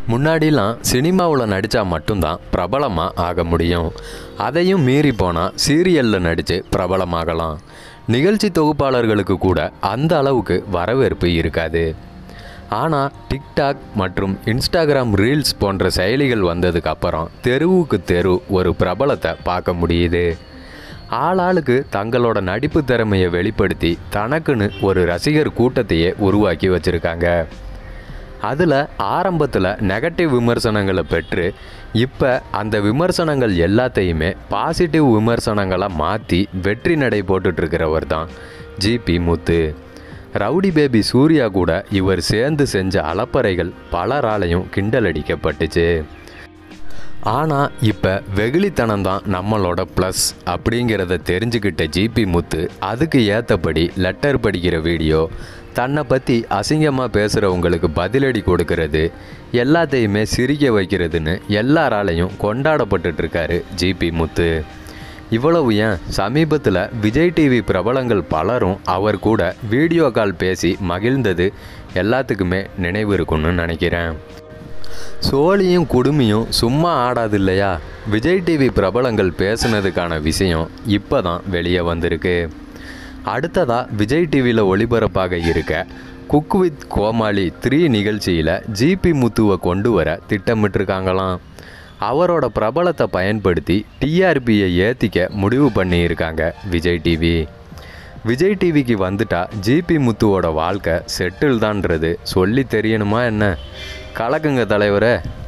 முன்னாடிலாம் சினிமாவில் நடித்தா மட்டும்தான் பிரபலமாக ஆக முடியும் அதையும் மீறி போனால் சீரியலில் நடித்து பிரபலமாகலாம் நிகழ்ச்சி தொகுப்பாளர்களுக்கு கூட அந்த அளவுக்கு வரவேற்பு இருக்காது ஆனால் டிக்டாக் மற்றும் இன்ஸ்டாகிராம் ரீல்ஸ் போன்ற செயலிகள் வந்ததுக்கு அப்புறம் தெருவுக்கு தெரு ஒரு பிரபலத்தை பார்க்க முடியுது ஆளாளுக்கு தங்களோட நடிப்பு திறமையை வெளிப்படுத்தி தனக்குன்னு ஒரு ரசிகர் கூட்டத்தையே உருவாக்கி வச்சுருக்காங்க அதில் ஆரம்பத்தில் நெகட்டிவ் விமர்சனங்களை பெற்று இப்போ அந்த விமர்சனங்கள் எல்லாத்தையுமே பாசிட்டிவ் விமர்சனங்களாக மாற்றி வெற்றி நடை போட்டுட்ருக்கிறவர் தான் GP Muthu rowdy baby Surya கூட இவர் சேர்ந்து செஞ்ச அலப்பறைகள் பலராலையும் கிண்டலடிக்கப்பட்டுச்சு ஆனால் இப்போ வெகுளித்தனம் தான் நம்மளோட ப்ளஸ் அப்படிங்கிறத தெரிஞ்சுக்கிட்ட ஜிபி முத்து அதுக்கு ஏற்றபடி லெட்டர் படிக்கிற வீடியோ தன்னை பற்றி அசிங்கமாக பேசுகிறவங்களுக்கு பதிலடி கொடுக்கறது எல்லாத்தையுமே சிரிக்க வைக்கிறதுன்னு எல்லாராலையும் கொண்டாடப்பட்டுட்ருக்காரு ஜிபி முத்து இவ்வளவு ஏன் சமீபத்தில் விஜய் டிவி பிரபலங்கள் பலரும் அவர் கூட வீடியோ கால் பேசி மகிழ்ந்தது எல்லாத்துக்குமே நினைவு இருக்கும்னு நினைக்கிறேன் சோழியும் குடுமியும் சும்மா ஆடாது இல்லையா விஜய் டிவி பிரபலங்கள் பேசுனதுக்கான விஷயம் இப்போ தான் வெளியே வந்திருக்கு அடுத்ததாக விஜய் டிவியில் ஒளிபரப்பாக இருக்க குக் வித் கோமாளி த்ரீ நிகழ்ச்சியில் ஜிபி முத்துவை கொண்டு வர திட்டமிட்டிருக்காங்களாம் அவரோட பிரபலத்தை பயன்படுத்தி டிஆர்பியை ஏற்றிக்க முடிவு பண்ணியிருக்காங்க விஜய் டிவி விஜய் டிவிக்கு வந்துட்டா ஜிபி முத்துவோட வாழ்க்கை செட்டில் தான்றது சொல்லி தெரியணுமா என்ன கலக்குங்க தலைவரே